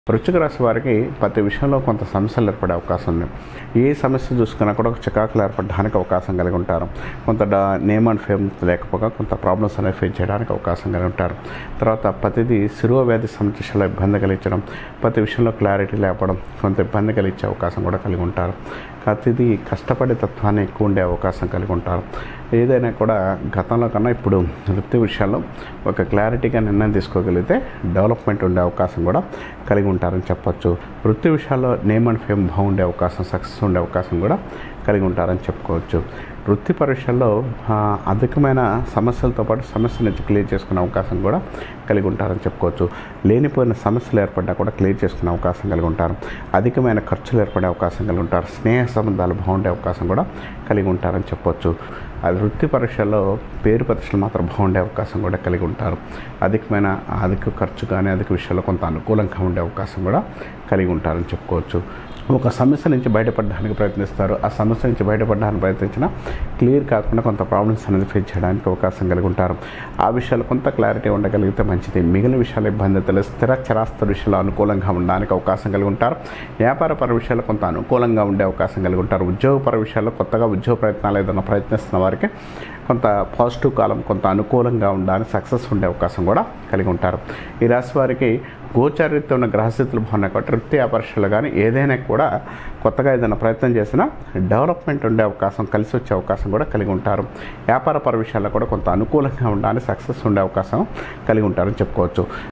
వృశ్చిక రాశి వారికి ప్రతి విషయంలో కొంత సమస్యలు ఏర్పడే అవకాశం ఉంది ఏ సమస్య చూసుకున్నా కూడా ఒక చికాకులు ఏర్పడడానికి అవకాశం కలిగి ఉంటారు కొంత డా నేమ్ అండ్ ఫేమ్ లేకపోగా కొంత ప్రాబ్లమ్స్ అనేవి ఫేస్ చేయడానికి అవకాశం కలిగి ఉంటారు తర్వాత ప్రతిదీ శిరువ వ్యాధి సమస్యలో ఇబ్బంది కలిగించడం ప్రతి విషయంలో క్లారిటీ లేపడం కొంత ఇబ్బంది కలిగించే అవకాశం కూడా కలిగి ఉంటారు ప్రతిదీ కష్టపడే తత్వాన్ని ఎక్కువ ఉండే అవకాశం కలిగి ఉంటారు ఏదైనా కూడా గతంలో కన్నా ఇప్పుడు వృత్తి విషయాల్లో ఒక క్లారిటీగా నిర్ణయం తీసుకోగలిగితే డెవలప్మెంట్ ఉండే అవకాశం కూడా కలిగి ఉంటారని చెప్పొచ్చు వృత్తి విషయాల్లో నేమ్ అండ్ ఫేమ్ బాగుండే అవకాశం సక్సెస్ ఉండే అవకాశం కూడా కలిగి ఉంటారని చెప్పుకోవచ్చు వృత్తి పరీక్షల్లో ఆ, అధికమైన సమస్యలతో పాటు సమస్య నుంచి క్లియర్ చేసుకునే అవకాశం కూడా కలిగి ఉంటారని చెప్పుకోవచ్చు లేనిపోయిన సమస్యలు ఏర్పడ్డా కూడా క్లియర్ చేసుకునే అవకాశం కలిగి ఉంటారు అధికమైన ఖర్చులు ఏర్పడే అవకాశం కలిగి ఉంటారు స్నేహ సంబంధాలు బాగుండే అవకాశం కూడా కలిగి ఉంటారని చెప్పొచ్చు అది వృత్తి పరీక్షల్లో పేరు ప్రతిష్టలు మాత్రం బాగుండే అవకాశం కూడా కలిగి ఉంటారు అధికమైన అధిక ఖర్చు కానీ అధిక విషయాల్లో కొంత అనుకూలంగా ఉండే అవకాశం కూడా కలిగి ఉంటారని చెప్పుకోవచ్చు ఒక సమస్య నుంచి బయటపడడానికి ప్రయత్నిస్తారు ఆ సమస్య నుంచి బయటపడడానికి ప్రయత్నించిన క్లియర్ కాకుండా కొంత ప్రాబ్లమ్స్ అనేది ఫేస్ చేయడానికి అవకాశం కలిగి ఉంటారు ఆ విషయాలు కొంత క్లారిటీ ఉండగలిగితే మంచిది మిగిలిన విషయాలు ఇబ్బంది తెలిసి స్థిర చరాస్తుల విషయాలు అనుకూలంగా ఉండడానికి అవకాశం కలిగి ఉంటారు వ్యాపారపర విషయాలు కొంత అనుకూలంగా ఉండే అవకాశం కలిగి ఉంటారు ఉద్యోగపర విషయాల్లో కొత్తగా ఉద్యోగ ప్రయత్నాలు ఏదైనా ప్రయత్నిస్తున్న వారికి కొంత పాజిటివ్ కాలం కొంత అనుకూలంగా ఉండడానికి సక్సెస్ ఉండే అవకాశం కూడా కలిగి ఉంటారు ఈ రాశి వారికి గోచారిత్యం ఉన్న గ్రహస్థితులు బాగున్నాయి కాబట్టి వృత్తి వ్యాపారాలు కానీ ఏదైనా కూడా కొత్తగా ఏదైనా ప్రయత్నం చేసినా డెవలప్మెంట్ ఉండే అవకాశం కలిసి వచ్చే అవకాశం కూడా కలిగి ఉంటారు వ్యాపారపర విషయాల్లో కూడా కొంత అనుకూలంగా ఉండడానికి సక్సెస్ ఉండే అవకాశం కలిగి ఉంటారని చెప్పుకోవచ్చు